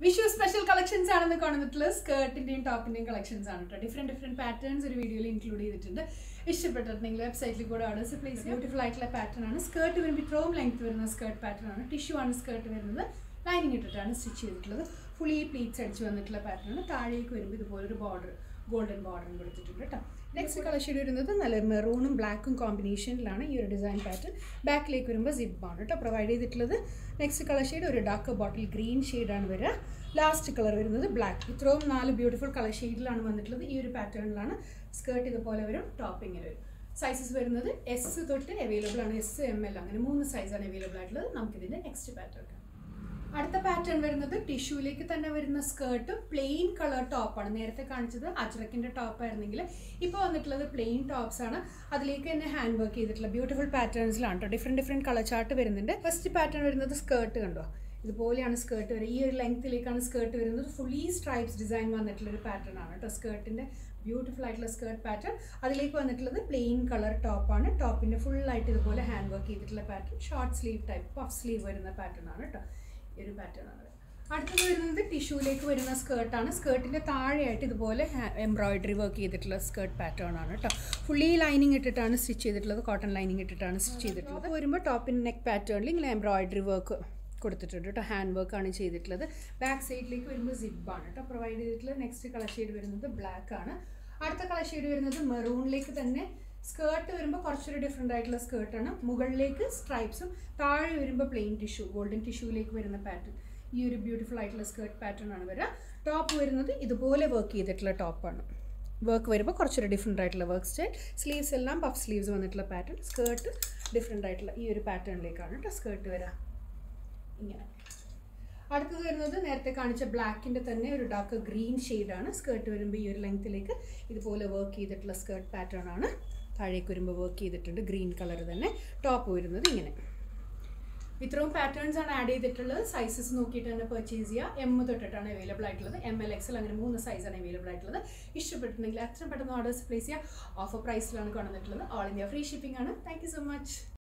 Vishu special collections ആണെന്ന് കാണുന്നിട്ടുള്ളത് സ്കേർട്ടിന്റെയും ടോപ്പിന്റെയും collections ആണ് കേട്ടോ ഡിഫറെന്റ് ഡിഫറെന്റ് പാറ്റേൺസ് ഒരു വീഡിയോയിൽ ഇൻക്ലൂഡ് ചെയ്തിട്ടുണ്ട് ഇഷ്ടപ്പെട്ടിട്ടുണ്ടെങ്കിൽ വെബ്സൈറ്റിൽ കൂടെ ഓർഡേഴ്സ് പ്ലേസ് ബ്യൂട്ടിഫുൾ ആയിട്ടുള്ള പാറ്റേൺ ആണ് സ്കേർട്ട് വരുമ്പോൾ ഇത്രയും ലെങ്ത് വരുന്ന സ്കേർട്ട് പാറ്റേൺ ആണ് ടിഷ്യൂ ആണ് സ്കേർട്ട് വരുന്നത് ലൈനിങ് ഇട്ടിട്ടാണ് സ്റ്റിച്ച് ചെയ്തിട്ടുള്ളത് ഫുള്ളി പ്ലീറ്റ്സ് അടിച്ച് വന്നിട്ടുള്ള പാറ്റേൺ ആണ് താഴേക്ക് വരുമ്പോൾ ഇതുപോലൊരു ബോർഡർ ഗോൾഡൻ ബോർഡറും കൊടുത്തിട്ടുണ്ട് കേട്ടോ നെക്സ്റ്റ് കളർ ഷെയ്ഡ് വരുന്നത് നല്ല മെറൂണും ബ്ലാക്കും കോമ്പിനേഷനിലാണ് ഈ ഒരു ഡിസൈൻ പാറ്റേൺ ബാക്കിലേക്ക് വരുമ്പോൾ സിബാണ് കേട്ടോ പ്രൊവൈഡ് ചെയ്തിട്ടുള്ളത് നെക്സ്റ്റ് കളർ ഷെയ്ഡ് ഒരു ഡാർക്ക് ബോട്ടിൽ ഗ്രീൻ ഷെയ്ഡാണ് വരിക ലാസ്റ്റ് കളർ വരുന്നത് ബ്ലാക്ക് ഇത്രയും നാല് ബ്യൂട്ടിഫുൾ കളർ ഷെയ്ഡിലാണ് വന്നിട്ടുള്ളത് ഈ ഒരു പാറ്റേണിലാണ് സ്കേർട്ട് ഇതുപോലെ വരും ടോപ്പ് ഇങ്ങനെ വരും സൈസസ് വരുന്നത് എസ് തൊട്ട് അവൈലബിൾ ആണ് എസ് എം എൽ അങ്ങനെ മൂന്ന് സൈസാണ് അവൈലബിൾ ആയിട്ടുള്ളത് നമുക്കിതിൻ്റെ നെക്സ്റ്റ് പാറ്റേൺ കാണാം അടുത്ത പാറ്റേൺ വരുന്നത് ടിഷ്യൂലേക്ക് തന്നെ വരുന്ന സ്കേർട്ട് പ്ലെയിൻ കളർ ടോപ്പാണ് നേരത്തെ കാണിച്ചത് അജ്രക്കിന്റെ ടോപ്പ് ആയിരുന്നെങ്കിൽ ഇപ്പോൾ വന്നിട്ടുള്ളത് പ്ലെയിൻ ടോപ്സ് ആണ് അതിലേക്ക് തന്നെ ഹാൻഡ് വർക്ക് ചെയ്തിട്ടുള്ള ബ്യൂട്ടിഫുൾ പാറ്റേൺസിലാണ് കേട്ടോ ഡിഫറെൻറ്റ് ഡിഫറെൻറ്റ് കളർ ചാർട്ട് വരുന്നുണ്ട് ഫസ്റ്റ് പാറ്റേൺ വരുന്നത് സ്കേർട്ട് കണ്ടോ ഇതുപോലെയാണ് സ്കേർട്ട് വരിക ഈ ഒരു ലെങ്ത്തിലേക്കാണ് സ്കേർട്ട് വരുന്നത് ഫുള്ളി സ്ട്രൈപ്സ് ഡിസൈൻ വന്നിട്ടുള്ള ഒരു പാറ്റേൺ ആണ് കേട്ടോ സ്കേർട്ടിൻ്റെ ബ്യൂട്ടിഫുൾ ആയിട്ടുള്ള സ്കേർട്ട് പാറ്റേൺ അതിലേക്ക് വന്നിട്ടുള്ളത് പ്ലെയിൻ കളർ ടോപ്പാണ് ടോപ്പിൻ്റെ ഫുള്ളായിട്ട് ഇതുപോലെ ഹാൻഡ് വർക്ക് ചെയ്തിട്ടുള്ള pattern short sleeve type puff sleeve വരുന്ന പാറ്റേൺ ആണ് കേട്ടോ ഈ ഒരു പാറ്റേൺ ആണ് അടുത്തത് വരുന്നത് ടിഷ്യൂലേക്ക് വരുന്ന സ്കേർട്ടാണ് സ്കേർട്ടിൻ്റെ താഴെയായിട്ട് ഇതുപോലെ എംബ്രോയിഡറി വർക്ക് ചെയ്തിട്ടുള്ള സ്കേർട്ട് പാറ്റേൺ ആണ് കേട്ടോ ഫുള്ളി ലൈനിങ് ഇട്ടിട്ടാണ് സ്റ്റിച്ച് ചെയ്തിട്ടുള്ളത് കോട്ടൺ ലൈനിങ് ഇട്ടിട്ടാണ് സ്റ്റിച്ച് ചെയ്തിട്ടുള്ളത് വരുമ്പോൾ ടോപ്പിൻ നെക്ക് പാറ്റേണിൽ ഇങ്ങനെ എംബ്രോയിഡറി വർക്ക് കൊടുത്തിട്ടുണ്ട് കേട്ടോ ഹാൻഡ് വർക്കാണ് ചെയ്തിട്ടുള്ളത് ബാക്ക് സൈഡിലേക്ക് വരുമ്പോൾ സിബാണ് കേട്ടോ പ്രൊവൈഡ് ചെയ്തിട്ടുള്ളത് നെക്സ്റ്റ് കളർ ഷെയ്ഡ് വരുന്നത് ബ്ലാക്ക് ആണ് അടുത്ത കളർ ഷെയ്ഡ് വരുന്നത് മെറൂണിലേക്ക് തന്നെ സ്കേർട്ട് വരുമ്പോൾ കുറച്ചൊരു ഡിഫറെൻ്റ് ആയിട്ടുള്ള സ്കേർട്ടാണ് മുകളിലേക്ക് സ്ട്രൈപ്സും താഴെ വരുമ്പോൾ പ്ലെയിൻ ടിഷ്യൂ ഗോൾഡൻ ടിഷ്യൂലേക്ക് വരുന്ന പാറ്റേൺ ഈ ഒരു ബ്യൂട്ടിഫുൾ ആയിട്ടുള്ള സ്കേർട്ട് പാറ്റേൺ ആണ് വരിക ടോപ്പ് വരുന്നത് ഇതുപോലെ വർക്ക് ചെയ്തിട്ടുള്ള ടോപ്പാണ് വർക്ക് വരുമ്പോൾ കുറച്ചൊരു ഡിഫറെൻ്റ് ആയിട്ടുള്ള വർക്ക് സ്റ്റൈൽ സ്ലീവ്സ് എല്ലാം പഫ് സ്ലീവ്സ് വന്നിട്ടുള്ള പാറ്റേൺ സ്കേർട്ട് ഡിഫറെൻ്റ് ആയിട്ടുള്ള ഈ ഒരു പാറ്റേണിലേക്കാണ് കേട്ടോ സ്കേർട്ട് വരിക ഇങ്ങനെ അടുത്തത് വരുന്നത് നേരത്തെ കാണിച്ച ബ്ലാക്കിൻ്റെ തന്നെ ഒരു ഡാർക്ക് ഗ്രീൻ ഷെയ്ഡാണ് സ്കേർട്ട് വരുമ്പോൾ ഈ ഒരു ലെങ്ത്തിലേക്ക് ഇതുപോലെ വർക്ക് ചെയ്തിട്ടുള്ള സ്കേർട്ട് പാറ്റേൺ ആണ് താഴേക്ക് വരുമ്പോൾ വർക്ക് ചെയ്തിട്ടുണ്ട് ഗ്രീൻ കളർ തന്നെ ടോപ്പ് വരുന്നത് ഇങ്ങനെ ഇത്രയും പാറ്റേൺസ് ആണ് ആഡ് ചെയ്തിട്ടുള്ളത് സൈസസ് നോക്കിയിട്ട് തന്നെ പർച്ചേസ് ചെയ്യുക എം തൊട്ടിട്ടാണ് അവൈലബിൾ ആയിട്ടുള്ളത് എം എൽ എക്സൽ അങ്ങനെ മൂന്ന് സൈസാണ് അവൈലബിൾ ആയിട്ടുള്ളത് ഇഷ്ടപ്പെട്ടിട്ടുണ്ടെങ്കിൽ എത്രയും പെട്ടെന്ന് ഓർഡേഴ്സ് പ്ലേസ് ചെയ്യുക ഓഫർ പ്രൈസിലാണ് കൊണ്ടുവന്നിട്ടുള്ളത് ഓൾ ഇന്ത്യ ഫ്രീ ഷിപ്പിംഗ് ആണ് താങ്ക് യു സോ മച്ച്